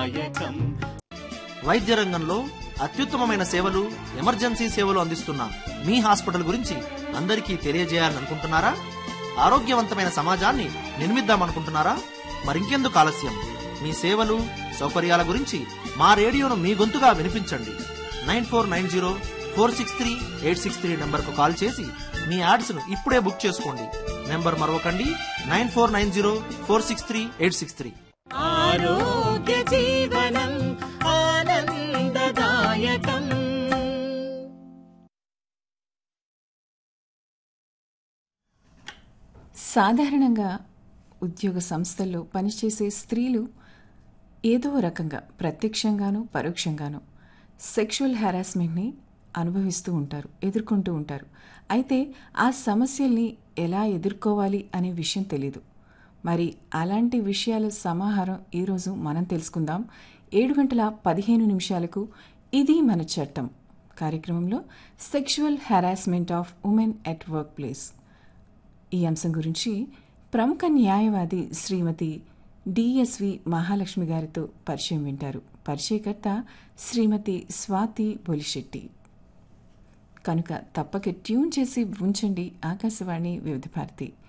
ఆనందదాయకం వైద్య రంగంలో అత్యుత్తమమైన సేవలు ఎమర్జెన్సీ సేవలు అందిస్తున్న మీ హాస్పిటల్ గురించి అందరికీ తెలియజేయాలనుకుంటున్నారా ఆరోగ్యవంతమైన సమాజాన్ని నిర్మిద్దామనుకుంటున్నారా మరింకెందుకు ఆలస్యం మీ సేవలు సౌకర్యాల గురించి మా రేడియోను మీ గొంతుగా వినిపించండి nine four nine zero four six three eight six three నెంబర్కు కాల్ చేసి మీ యాడ్స్ను ఇప్పుడే బుక్ చేసుకోండి నెంబర్ మరొకండి nine four nine zero four six three eight six three ఆరోగ్య జీవనం ఆనందదాయకం సాధారణంగా ఉద్యోగ సంస్థల్లో పనిచేసే స్త్రీలు ఏదో రకంగా ప్రత్యక్షంగానూ పరోక్షంగానూ సెక్షువల్ హెరాస్మెంట్ని అనుభవిస్తూ ఉంటారు ఎదుర్కొంటూ ఉంటారు అయితే ఆ సమస్యల్ని ఎలా ఎదుర్కోవాలి అనే విషయం తెలీదు మరి అలాంటి విషయాల సమాహారం ఈరోజు మనం తెలుసుకుందాం ఏడు గంటల పదిహేను నిమిషాలకు ఇది మన చట్టం కార్యక్రమంలో sexual harassment of women at work place ఈ అంశం గురించి ప్రముఖ న్యాయవాది శ్రీమతి డిఎస్వి మహాలక్ష్మి గారితో పరిచయం వింటారు పరిచయకర్త శ్రీమతి స్వాతి బొలిశెట్టి కనుక తప్పక ట్యూన్ చేసి ఉంచండి ఆకాశవాణి వివిధ భారతి